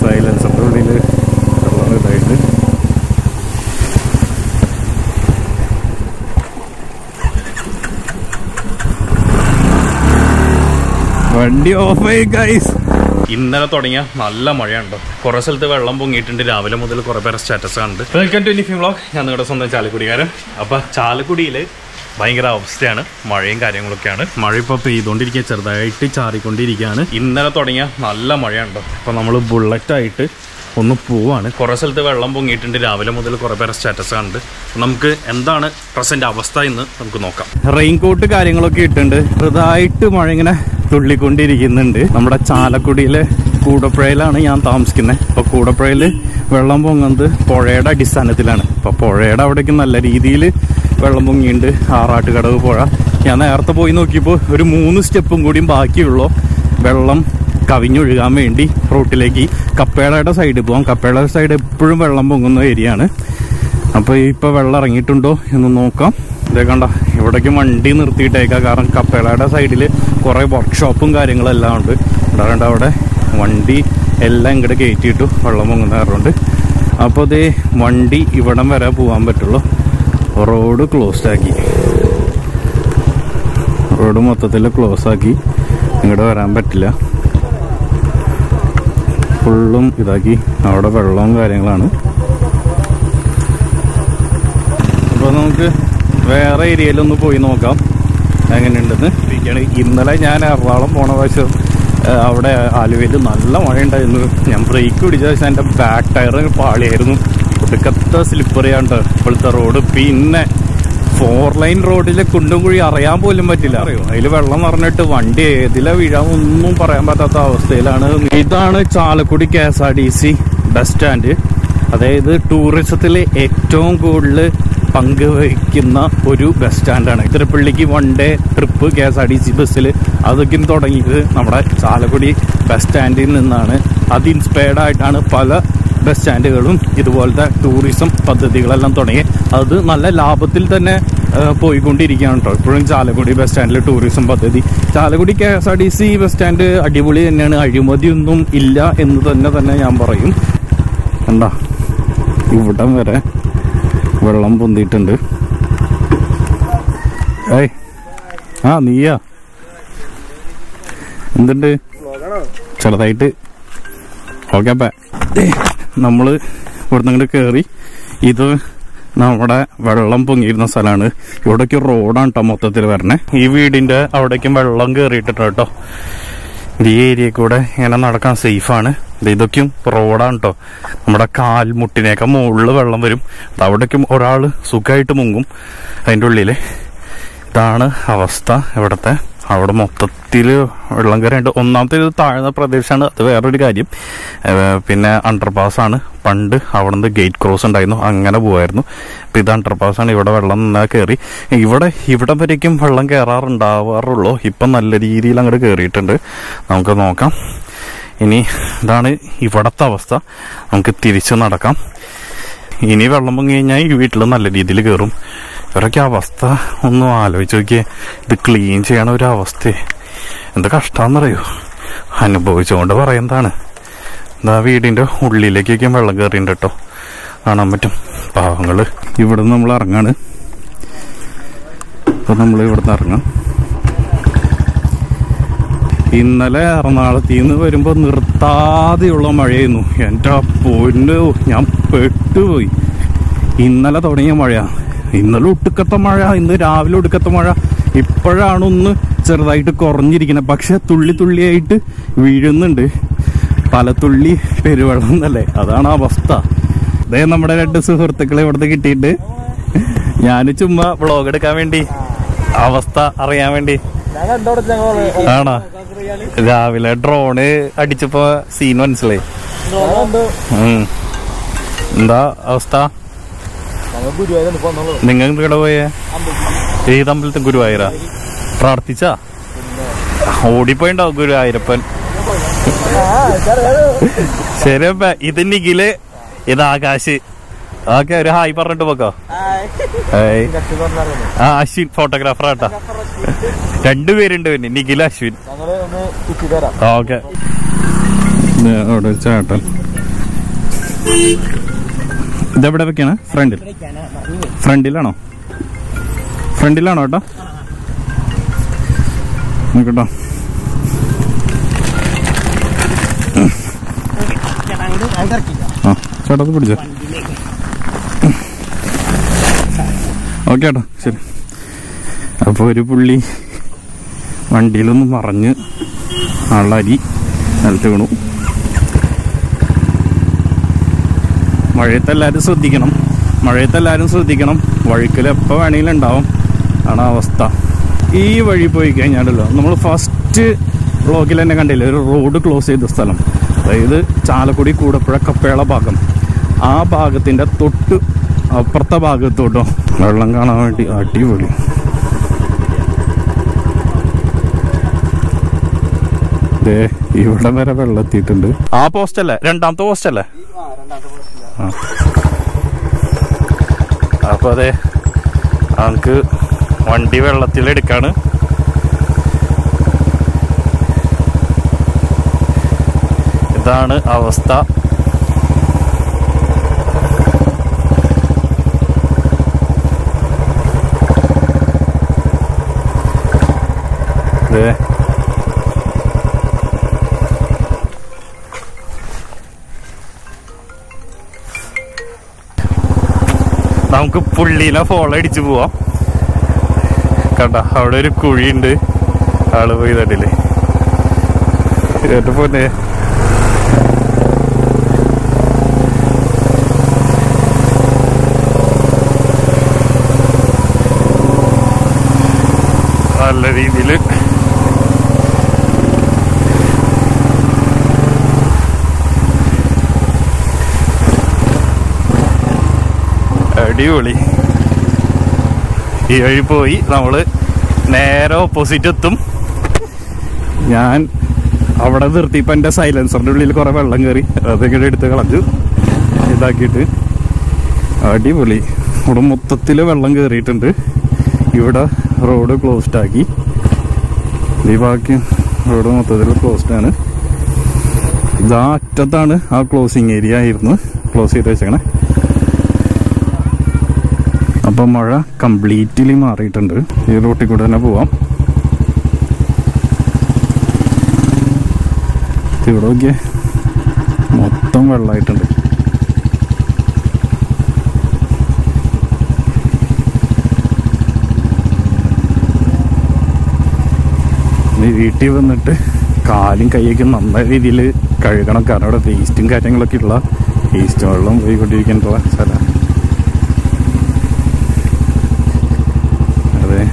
സൈലൻസറിൻ്റെ ഉള്ളിൽ വെള്ളം ഇതായിട്ട് വണ്ടി ഓഫായി ഗൈസ് ഇന്നലെ തുടങ്ങിയ നല്ല മഴയുണ്ട് കുറെ സ്ഥലത്ത് വെള്ളം പൊങ്ങിയിട്ടുണ്ട് രാവിലെ മുതൽ കുറെ പേരെ സ്റ്റാറ്റസ് ഉണ്ട് വെൽക്കം ടു നിഫി വ്ളോഗ് ഞാൻ നിങ്ങളുടെ സ്വന്തം ചാലക്കുടിക്കാരൻ അപ്പൊ ചാലക്കുടിയിൽ ഭയങ്കര അവസ്ഥയാണ് മഴയും കാര്യങ്ങളൊക്കെയാണ് മഴ ഇപ്പോൾ പെയ്തുകൊണ്ടിരിക്കുക ചെറുതായിട്ട് ചാറിക്കൊണ്ടിരിക്കുകയാണ് ഇന്നലെ തുടങ്ങിയ നല്ല മഴയുണ്ട് അപ്പൊ നമ്മൾ ബുള്ളറ്റായിട്ട് ഒന്ന് പോവാണ് കുറേ സ്ഥലത്ത് വെള്ളം പൊങ്ങിയിട്ടുണ്ട് രാവിലെ മുതൽ കുറേ പേരെ സ്റ്റാറ്റസ് ഉണ്ട് നമുക്ക് എന്താണ് പ്രസന്റ് അവസ്ഥ എന്ന് നമുക്ക് നോക്കാം റെയിൻ കോട്ട് കാര്യങ്ങളൊക്കെ ഇട്ടുണ്ട് ചെറുതായിട്ട് മഴ ഇങ്ങനെ തുള്ളിക്കൊണ്ടിരിക്കുന്നുണ്ട് നമ്മുടെ ചാലക്കുടിയിലെ കൂടപ്പുഴയിലാണ് ഞാൻ താമസിക്കുന്നത് അപ്പൊ കൂടപ്പുഴയിൽ വെള്ളം പൊങ്ങുന്നത് പുഴയുടെ അടിസ്ഥാനത്തിലാണ് അപ്പൊ പുഴയുടെ അവിടേക്ക് നല്ല രീതിയിൽ വെള്ളം പൊങ്ങിയിട്ടുണ്ട് ആറാട്ടുകടവ് പുഴ ഞാൻ നേരത്തെ പോയി നോക്കിയപ്പോൾ ഒരു മൂന്ന് സ്റ്റെപ്പും കൂടിയും ബാക്കിയുള്ളൂ വെള്ളം കവിഞ്ഞൊഴുകാൻ വേണ്ടി റൂട്ടിലേക്ക് കപ്പേളയുടെ സൈഡ് പോകാം കപ്പേളയുടെ സൈഡ് എപ്പോഴും വെള്ളം പൊങ്ങുന്ന ഏരിയ ആണ് അപ്പോൾ ഇപ്പോൾ വെള്ളം ഇറങ്ങിയിട്ടുണ്ടോ എന്ന് നോക്കാം ഇതേ കണ്ട ഇവിടേക്ക് വണ്ടി നിർത്തിയിട്ടേക്കാം കാരണം കപ്പേളയുടെ സൈഡിൽ കുറേ വർക്ക്ഷോപ്പും കാര്യങ്ങളെല്ലാം ഉണ്ട് ഇവിടെ കണ്ട അവിടെ വണ്ടി എല്ലാം ഇങ്ങോട്ട് കയറ്റിയിട്ടു വെള്ളം പൊങ്ങുന്ന കാരണമുണ്ട് അപ്പോൾ ഇതേ വണ്ടി ഇവിടം വരെ പോകാൻ പറ്റുള്ളൂ റോഡ് ക്ലോസ്ഡ് ആക്കി റോഡ് മൊത്തത്തിൽ ക്ലോസ് ആക്കി ഇങ്ങോട്ട് വരാൻ പറ്റില്ല ഫുള്ളും ഇതാക്കി അവിടെ വെള്ളവും കാര്യങ്ങളാണ് അപ്പോൾ നമുക്ക് വേറെ ഏരിയയിലൊന്ന് പോയി നോക്കാം എങ്ങനെയുണ്ടെന്ന് ഇരിക്കുകയാണ് ഇന്നലെ ഞാൻ എറണാകുളം പോണ വശം അവിടെ ആലുവയിൽ നല്ല മഴ ഉണ്ടായിരുന്നു ഞാൻ ബ്രേക്ക് പിടിച്ച ശേഷം എൻ്റെ ബാക്ക് ടയർ പാളിയായിരുന്നു ഒടുക്കത്തെ സ്ലിപ്പറിയാണ്ട് ഇപ്പോഴത്തെ റോഡ് പിന്നെ ഫോർ ലൈൻ റോഡിലെ കുണ്ടും കുഴി അറിയാൻ പോലും പറ്റില്ല അറിയോ അതിൽ വെള്ളം നിറഞ്ഞിട്ട് വണ്ടി ഏതിലെ വീഴാൻ ഒന്നും പറയാൻ പറ്റാത്ത അവസ്ഥയിലാണ് ഇതാണ് Chalakudy K S R T C bus stand അതായത് ടൂറിസത്തിൽ ഏറ്റവും കൂടുതൽ പങ്കുവഹിക്കുന്ന ഒരു ബസ് സ്റ്റാൻഡാണ് തിരുപ്പള്ളിക്ക് one day trip K S R T C ബസ്സിൽ അതൊക്കെ തുടങ്ങിയത് നമ്മുടെ ചാലക്കുടി ബസ് സ്റ്റാൻഡിൽ നിന്നാണ് അത് ഇൻസ്പയർഡ് ആയിട്ടാണ് പല ബസ് സ്റ്റാൻഡുകളും ഇതുപോലത്തെ ടൂറിസം പദ്ധതികളെല്ലാം തുടങ്ങി അത് നല്ല ലാഭത്തിൽ തന്നെ ആ, പോയിക്കൊണ്ടിരിക്കുകയാണ് കേട്ടോ ഇപ്പോഴും ചാലക്കുടി ബസ് സ്റ്റാൻഡിൽ ടൂറിസം പദ്ധതി Chalakudy K S R T C bus stand അടിപൊളി തന്നെയാണ് അഴിമതിയൊന്നും ഇല്ല എന്ന് തന്നെ തന്നെ ഞാൻ പറയും കണ്ടാ ഇവിടം വരെ വെള്ളം പൊന്തിയിട്ടുണ്ട് ഏയ് ആ നീയാ എന്തുണ്ട് ചെറുതായിട്ട് ഓക്കെ അപ്പ നമ്മൾ ഇവിടുന്ന് അങ്ങോട്ട് കയറി ഇത് നമ്മുടെ വെള്ളം പൊങ്ങിയിരുന്ന സ്ഥലമാണ് ഇവിടേക്ക് റോഡാണ് കേട്ടോ മൊത്തത്തിൽ വരണേ ഈ വീടിന്റെ അവിടേക്കും വെള്ളം കയറിയിട്ടുണ്ട് കേട്ടോ ഈ ഏരിയ കൂടെ ഇങ്ങനെ നടക്കാൻ സേഫാണ് ഇതൊക്കെയും റോഡാണ് കേട്ടോ നമ്മുടെ കാൽമുട്ടിനേക്കാൾ മുകളിൽ വെള്ളം വരും അത് അവിടേക്കും ഒരാൾ സുഖമായിട്ട് മുങ്ങും അതിൻ്റെ ഉള്ളിൽ ഇതാണ് അവസ്ഥ ഇവിടുത്തെ അവിടെ മൊത്തത്തിൽ വെള്ളം കയറിയുണ്ട് ഒന്നാമത്തെ ഇത് താഴ്ന്ന പ്രദേശമാണ് അത് വേറൊരു കാര്യം ഏഹ് പിന്നെ അണ്ടർപാസ് ആണ് പണ്ട് അവിടെ നിന്ന് ഗേറ്റ് ക്രോസ് ഉണ്ടായിരുന്നു അങ്ങനെ പോവായിരുന്നു അപ്പം ഇത് അണ്ടർപാസ് ആണ് ഇവിടെ വെള്ളം നന്നാ കയറി ഇവിടെ ഇവിടെ വരയ്ക്കും വെള്ളം കയറാറുണ്ടാവാറുള്ളൂ ഇപ്പം നല്ല രീതിയിൽ അങ്ങോട്ട് കയറിയിട്ടുണ്ട് നമുക്ക് നോക്കാം ഇനി ഇതാണ് ഇവിടത്തെ അവസ്ഥ നമുക്ക് തിരിച്ച് നടക്കാം ഇനി വെള്ളം പൊങ്ങി കഴിഞ്ഞാൽ ഈ വീട്ടിൽ നല്ല രീതിയിൽ കയറും ഇവരൊക്കെ അവസ്ഥ ഒന്ന് ആലോചിച്ച് നോക്കിയേ ഇത് ക്ലീൻ ചെയ്യണ ഒരു അവസ്ഥ എന്ത് കഷ്ടാന്നറിയോ അനുഭവിച്ചുകൊണ്ട് പറയുന്നതാണ് എന്താ വീടിന്റെ ഉള്ളിലേക്കൊക്കെ വെള്ളം കയറിയിട്ടുണ്ട് കേട്ടോ കാണാൻ പറ്റും പാവങ്ങള് ഇവിടെ നമ്മൾ ഇറങ്ങാണ് ഇപ്പൊ നമ്മൾ ഇവിടുന്ന് ഇറങ്ങാം ഇന്നലെ എറണാകുളത്ത് നിന്ന് വരുമ്പോ നിർത്താതെയുള്ള മഴയായിരുന്നു എൻ്റെ പൊന്നു ഞാൻ പെട്ടുപോയി ഇന്നലെ തുടങ്ങിയ മഴ ഇന്നലെ ഒടുക്കത്തെ മഴ ഇന്ന് രാവിലെ ഒടുക്കത്തെ മഴ ഇപ്പോഴാണ് ഒന്ന് ചെറുതായിട്ട് കുറഞ്ഞിരിക്കുന്നത് പക്ഷെ തുള്ളി തുള്ളിയായിട്ട് വീഴുന്നുണ്ട് പല തുള്ളി പെരുവെള്ളം എന്നല്ലേ അതാണ് അവസ്ഥ അതേ നമ്മുടെ രണ്ട് സുഹൃത്തുക്കളെ ഇവിടുന്ന് കിട്ടിയിട്ട് ഞാൻ ചുമ്മാ വ്ളോഗ് എടുക്കാൻ വേണ്ടി അവസ്ഥ അറിയാൻ വേണ്ടി ആണോ രാവിലെ ഡ്രോണ് അടിച്ചപ്പോ സീൻ മനസ്സിലായി ഉം. എന്താ അവസ്ഥ നിങ്ങൾ ഇവിടെ പോയേ ഏത് അമ്പലത്തിൽ ഗുരുവായൂരാ പ്രാർത്ഥിച്ചാ ഓടിപ്പോയിണ്ടാവും ഗുരുവായൂരപ്പൻ ശരി അപ്പ ഇത് നിഖില് ഇത് ആകാശ് ഓക്കെ ഒരു ഹായ് പറഞ്ഞിട്ട് പോക്കോ ഹായ് ആ അശ്വിൻ ഫോട്ടോഗ്രാഫർ ആട്ടാ രണ്ടുപേരുണ്ട് പിന്നെ നിഖിൽ അശ്വിൻ ഓക്കെ ദേ അവിടെ ഒരു ചേട്ടൻ ഇതെവിടെ വെക്കാണ് ഫ്രണ്ടിൽ ഫ്രണ്ടിലാണോ ഫ്രണ്ടിലാണോ ഏട്ടാ നോക്കട്ടോ ആ ചേട്ടാ അത് പിടിച്ചോ ഓക്കെ ഏട്ടാ ശരി അപ്പോൾ ഒരു പുള്ളി വണ്ടിയിലൊന്ന് മറിഞ്ഞ് ആളരി നിലത്ത് വീണു മഴയത്ത് എല്ലാവരും ശ്രദ്ധിക്കണം മഴയത്ത് എല്ലാവരും ശ്രദ്ധിക്കണം വഴുക്കൽ എപ്പോൾ വേണമെങ്കിലും ഉണ്ടാവും ആണ് അവസ്ഥ ഈ വഴി പോയി കഴിഞ്ഞാലല്ലോ നമ്മൾ ഫസ്റ്റ് വ്ളോഗിൽ തന്നെ കണ്ടില്ലേ ഒരു റോഡ് ക്ലോസ് ചെയ്ത സ്ഥലം അതായത് ചാലക്കുടി കൂടപ്പുഴ കപ്പേള ഭാഗം ആ ഭാഗത്തിൻ്റെ തൊട്ട് അപ്പുറത്തെ ഭാഗത്തോട്ടോ വെള്ളം കാണാൻ വേണ്ടി അടിപൊളി ദേ ഇവിടെ വരെ വെള്ളം എത്തിയിട്ടുണ്ട് ആ പോസ്റ്റ് അല്ലേ രണ്ടാമത്തെ പോസ്റ്റ് അല്ലേ ആ. അപ്പൊ അതെ നമുക്ക് വണ്ടി വെള്ളത്തിൽ എടുക്കാണ് ഇതാണ് അവസ്ഥ ദേ നമുക്ക് പുള്ളീനെ ഫോളോ അടിച്ചു പോവാം കണ്ട അവിടെ ഒരു കുഴിയുണ്ട് ആള് പോയി തട്ടില്ലേ ഏറ്റവും പോന്നെ നല്ല രീതിയില് അടിപൊളി ഈ വഴി പോയി നമ്മള് നേരെ ഓപ്പോസിറ്റ് എത്തും ഞാൻ അവിടെ നിർത്തിയപ്പോ എന്റെ സൈലൻസറിന്റെ ഉള്ളിൽ കുറെ വെള്ളം കയറി അതൊക്കെ എടുത്ത് കളഞ്ഞു ഇതാക്കിയിട്ട് അടിപൊളി ഇവിടെ മൊത്തത്തിൽ വെള്ളം കയറിയിട്ടുണ്ട് ഇവിടെ റോഡ് ക്ലോസ്ഡ് ആക്കി ഈ ബാക്കി റോഡ് മൊത്തത്തിൽ ക്ലോസ്ഡ് ആണ് ഇതാ അറ്റത്താണ് ആ ക്ലോസിങ് ഏരിയ ആയിരുന്നു ക്ലോസ് ചെയ്ത് വെച്ചേക്കണേ അപ്പം മഴ കംപ്ലീറ്റ്ലി മാറിയിട്ടുണ്ട് ഈ റൂട്ടിൽ കൂടെ തന്നെ പോവാം ഇവിടെ നോക്കിയേ മൊത്തം വെള്ളമായിട്ടുണ്ട് ഇനി വീട്ടിൽ വന്നിട്ട് കാലും കൈയൊക്കെ നന്നായ രീതിയിൽ കഴുകണം കാരണം അവിടെ വേസ്റ്റും കാര്യങ്ങളൊക്കെ ഉള്ള വേസ്റ്റ് വെള്ളം പോയിക്കൊണ്ടിരിക്കേണ്ട സ്ഥലമാണ് അതെ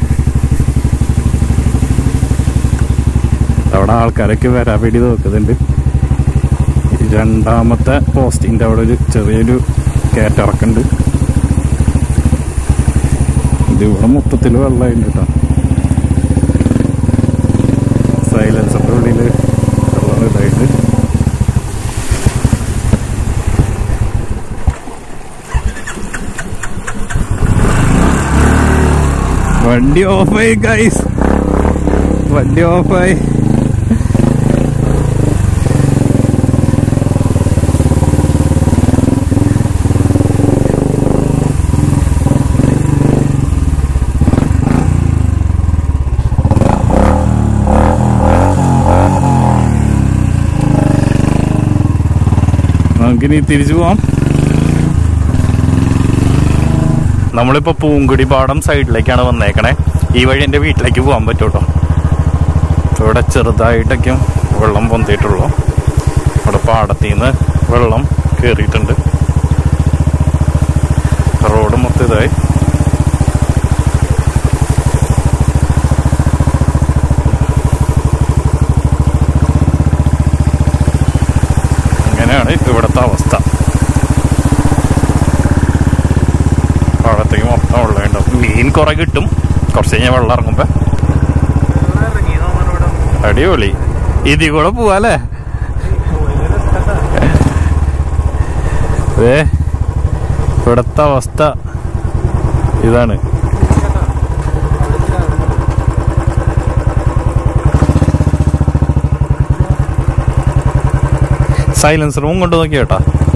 അവിടെ ആൾക്കാരൊക്കെ വരാൻ വേണ്ടി നോക്കുന്നുണ്ട് രണ്ടാമത്തെ പോസ്റ്റിന്റെ അവിടെ ഒരു ചെറിയൊരു കയറ്റിറക്കുണ്ട് ഇത് ഇവിടെ മൊത്തത്തിൽ വെള്ളമായിട്ട് കേട്ടോ സൈലൻസറിന്റെ ഉള്ളിൽ വെള്ളം ഇതായിട്ട് വണ്ടി ഓഫായി ഗൈസ് വണ്ടി ഓഫായി നമുക്കിനി തിരിച്ചു പോവാം നമ്മളിപ്പോ പൂങ്കുടി പാടം സൈഡിലേക്കാണ് വന്നേക്കണേ ഈ വഴി എന്റെ വീട്ടിലേക്ക് പോകാൻ പറ്റൂട്ടോ ഇവിടെ ചെറുതായിട്ടൊക്കെ വെള്ളം പൊന്തിയിട്ടുള്ളൂ ഇവിടെ പാടത്തിൽ നിന്ന് വെള്ളം കയറിയിട്ടുണ്ട് റോഡ് മൊത്തം ഇതായി അങ്ങനെയാണ് ഇവിടുത്തെ അവസ്ഥ പാടത്തേക്ക് മൊത്തം വെള്ളം ഉണ്ടാവും മീൻ കുറെ കിട്ടും കുറച്ച് കഴിഞ്ഞാൽ വെള്ളം ഇറങ്ങുമ്പോ അടിപൊളി ഇതിൽ കൂടെ പോവാല്ലേ ഏ ഇവിടുത്തെ അവസ്ഥ ഇതാണ് സൈലൻസറും കൊണ്ട് നോക്കി കേട്ടാ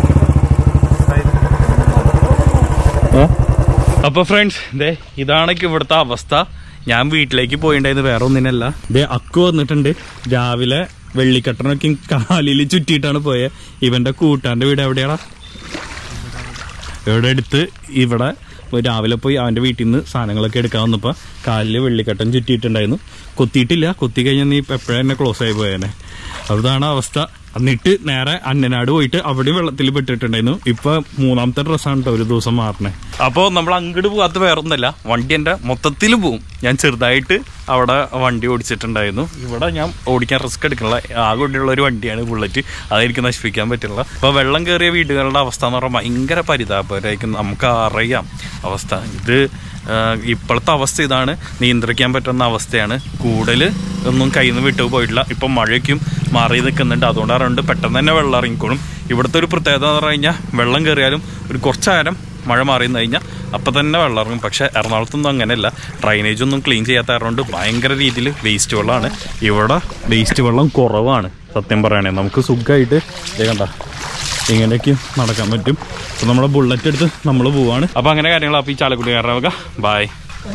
അപ്പൊ ഫ്രണ്ട്സ് ദേ ഇതാണ് ഇവിടുത്തെ അവസ്ഥ ഞാൻ വീട്ടിലേക്ക് പോയിണ്ടായത് വേറെ ഒന്നിനല്ല ദേ അക്കു വന്നിട്ടുണ്ട് രാവിലെ വെള്ളിക്കട്ടനൊക്കെ കാലിൽ ചുറ്റിയിട്ടാണ് പോയത് ഇവന്റെ കൂട്ടാന്റെ വീട് എവിടെയാടാ ഇവിടെ അടുത്ത് ഇവിടെ പോയി രാവിലെ പോയി അവന്റെ വീട്ടിൽ നിന്ന് സാധനങ്ങളൊക്കെ എടുക്കാൻ വന്നപ്പോ കാലില് വെള്ളിക്കട്ടൻ ചുറ്റിയിട്ടുണ്ടായിരുന്നു കൊത്തിയിട്ടില്ല കൊത്തി കഴിഞ്ഞാൽ നീ എപ്പോഴും എന്നെ ക്ലോസ് ആയി പോയേനെ അതാണ് അവസ്ഥ എന്നിട്ട് നേരെ അന്നനാട് പോയിട്ട് അവിടെയും വെള്ളത്തിൽ പെട്ടിട്ടുണ്ടായിരുന്നു ഇപ്പൊ മൂന്നാമത്തെ ഡ്രസ്സാണ് കേട്ടോ ഒരു ദിവസം മാറണേ അപ്പോൾ നമ്മൾ അങ്ങോട്ട് പോകാത്ത വേറൊന്നല്ല വണ്ടി എൻ്റെ മൊത്തത്തിൽ പോവും ഞാൻ ചെറുതായിട്ട് അവിടെ വണ്ടി ഓടിച്ചിട്ടുണ്ടായിരുന്നു ഇവിടെ ഞാൻ ഓടിക്കാൻ റിസ്ക് എടുക്കണില്ല ആകെ കൊണ്ടുള്ള ഒരു വണ്ടിയാണ് ബുള്ളറ്റ് അതെനിക്ക് നശിപ്പിക്കാൻ പറ്റില്ല അപ്പോൾ വെള്ളം കയറിയ വീടുകളുടെ അവസ്ഥ എന്ന് പറഞ്ഞാൽ ഭയങ്കര പരിതാപകരമായിരിക്കും നമുക്ക് അറിയാം അവസ്ഥ ഇത് ആഹ് ഇപ്പോഴത്തെ അവസ്ഥ ഇതാണ് നിയന്ത്രിക്കാൻ പറ്റുന്ന അവസ്ഥയാണ് കൂടുതൽ ഒന്നും കയ്യിൽ നിന്ന് വിട്ടു പോയിട്ടില്ല ഇപ്പം മഴയ്ക്കും മാറി നിൽക്കുന്നുണ്ട് അതുകൊണ്ടാണ് പെട്ടെന്ന് തന്നെ വെള്ളം ഇറങ്ങിക്കോളും ഇവിടുത്തെ ഒരു പ്രത്യേകത എന്ന് പറഞ്ഞു കഴിഞ്ഞാൽ വെള്ളം കയറിയാലും ഒരു കുറച്ച് നേരം മഴ മാറി നിന്ന് കഴിഞ്ഞാൽ അപ്പം തന്നെ വെള്ളം ഇറങ്ങും പക്ഷേ എറണാകുളത്തൊന്നും അങ്ങനെയല്ല ഡ്രൈനേജ് ഒന്നും ക്ലീൻ ചെയ്യാത്ത കാരണം ഭയങ്കര രീതിയിൽ വേസ്റ്റ് വെള്ളമാണ് ഇവിടെ വേസ്റ്റ് വെള്ളം കുറവാണ് സത്യം പറയുകയാണെ നമുക്ക് സുഖമായിട്ട് ഇതേ കണ്ട ഇങ്ങനെയൊക്കെ നടക്കാൻ പറ്റും അപ്പോൾ നമ്മുടെ ബുള്ളറ്റ് എടുത്ത് നമ്മൾ പോവാണ് അപ്പോൾ അങ്ങനെ കാര്യങ്ങൾ അപ്പോൾ ഈ ചാലക്കുടി കയറാവുക ബായ്